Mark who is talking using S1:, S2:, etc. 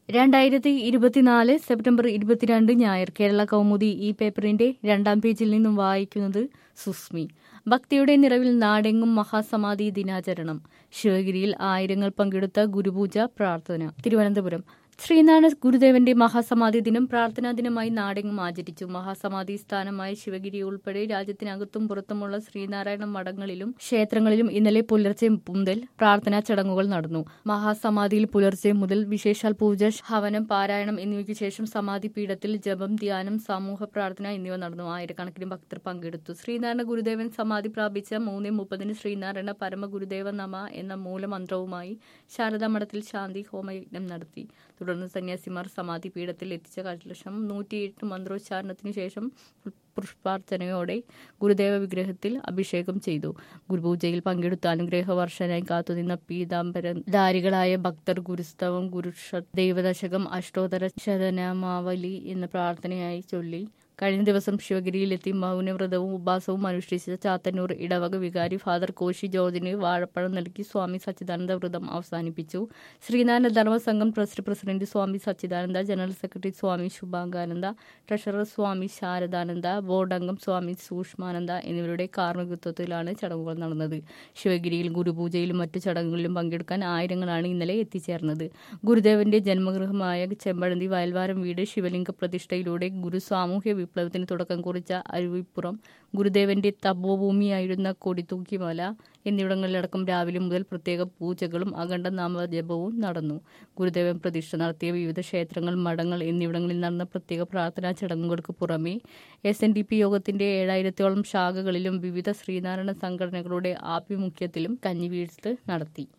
S1: രണ്ടായിരത്തി ഇരുപത്തിനാല് സെപ്റ്റംബർ ഇരുപത്തിരണ്ട് ഞായർ കേരള കൗമുദി ഈ പേപ്പറിന്റെ രണ്ടാം പേജിൽ നിന്നും വായിക്കുന്നത് സുസ്മി ഭക്തിയുടെ നിറവിൽ നാടെങ്ങും മഹാസമാധി ദിനാചരണം ശിവഗിരിയിൽ ആയിരങ്ങൾ പങ്കെടുത്ത ഗുരുപൂജ പ്രാർത്ഥന തിരുവനന്തപുരം ശ്രീനാരായണ ഗുരുദേവന്റെ മഹാസമാധി ദിനം പ്രാർത്ഥനാ ദിനമായി നാടെങ്ങും ആചരിച്ചു മഹാസമാധി സ്ഥാനമായ ശിവഗിരി ഉൾപ്പെടെ രാജ്യത്തിനകത്തും പുറത്തുമുള്ള ശ്രീനാരായണ മഠങ്ങളിലും ക്ഷേത്രങ്ങളിലും ഇന്നലെ പുലർച്ചെ മുതൽ പ്രാർത്ഥനാ ചടങ്ങുകൾ നടന്നു മഹാസമാധിയിൽ പുലർച്ചെ മുതൽ വിശേഷാൽ പൂജ ഹവനം പാരായണം എന്നിവയ്ക്ക് ശേഷം സമാധി പീഠത്തിൽ ജപം ധ്യാനം സമൂഹ പ്രാർത്ഥന എന്നിവ നടന്നു ആയിരക്കണക്കിന് ഭക്തർ പങ്കെടുത്തു ശ്രീനാരായണ ഗുരുദേവൻ സമാധി പ്രാപിച്ച മൂന്ന് മുപ്പതിന് ശ്രീനാരായണ പരമഗുരുദേവ നമ എന്ന മൂലമന്ത്രവുമായി ശാരദാ മഠത്തിൽ ശാന്തി ഹോമയജ്ഞം നടത്തി തുടർന്ന് സന്യാസിമാർ സമാധി പീഠത്തിൽ എത്തിച്ച കലശം നൂറ്റിയെട്ട് മന്ത്രോച്ചാരണത്തിനു ശേഷം പുഷ്പാർച്ചനയോടെ ഗുരുദേവ വിഗ്രഹത്തിൽ അഭിഷേകം ചെയ്തു ഗുരുപൂജയിൽ പങ്കെടുത്ത അനുഗ്രഹ വർഷനായി കാത്തുനിന്ന പീതാംബരധാരികളായ ഭക്തർ ഗുരുസ്തവം ഗുരുഷ ദൈവദശകം അഷ്ടോത്തര ശതനാമാവലി എന്ന പ്രാർത്ഥനയായി ചൊല്ലി കഴിഞ്ഞ ദിവസം ശിവഗിരിയിലെത്തി മൗനവ്രതവും ഉപാസവും അനുഷ്ഠിച്ച ചാത്തന്നൂർ ഇടവക വികാരി ഫാദർ കോശി ജോർജിന് വാഴപ്പഴം നൽകി സ്വാമി സച്ചിദാനന്ദ വ്രതം അവസാനിപ്പിച്ചു Sreenarayana Dharma Sangham trust president Swami Sachidananda general secretary Swami Subhangananda treasurer Swami Saradananda board അംഗം സ്വാമി സൂക്ഷ്മാനന്ദ എന്നിവരുടെ കാർമ്മികത്വത്തിലാണ് ചടങ്ങുകൾ നടന്നത് ശിവഗിരിയിൽ ഗുരുപൂജയിലും മറ്റു ചടങ്ങുകളിലും പങ്കെടുക്കാൻ ആയിരങ്ങളാണ് ഇന്നലെ എത്തിച്ചേർന്നത് ഗുരുദേവന്റെ ജന്മഗൃഹമായ ചെമ്പഴന്തി വയൽവാരം വീട് ശിവലിംഗ പ്രതിഷ്ഠയിലൂടെ ഗുരു സാമൂഹ്യ വിപ്ലവത്തിന് തുടക്കം കുറിച്ച അരുവിപ്പുറം ഗുരുദേവന്റെ തപോഭൂമിയായിരുന്ന കൊടിത്തൂക്കിമല എന്നിവിടങ്ങളിലടക്കം രാവിലെ മുതൽ പ്രത്യേക പൂജകളും അഖണ്ഡ നാമജപവും നടന്നു ഗുരുദേവൻ പ്രതിഷ്ഠ നടത്തിയ വിവിധ ക്ഷേത്രങ്ങൾ മഠങ്ങൾ എന്നിവിടങ്ങളിൽ നടന്ന പ്രത്യേക പ്രാർത്ഥനാ ചടങ്ങുകൾക്ക് പുറമെ എസ് എൻ ഡി പി യോഗത്തിന്റെ ഏഴായിരത്തോളം ശാഖകളിലും വിവിധ ശ്രീനാരായണ സംഘടനകളുടെ ആഭിമുഖ്യത്തിലും കഞ്ഞിവീഴ്ത്ത് നടത്തി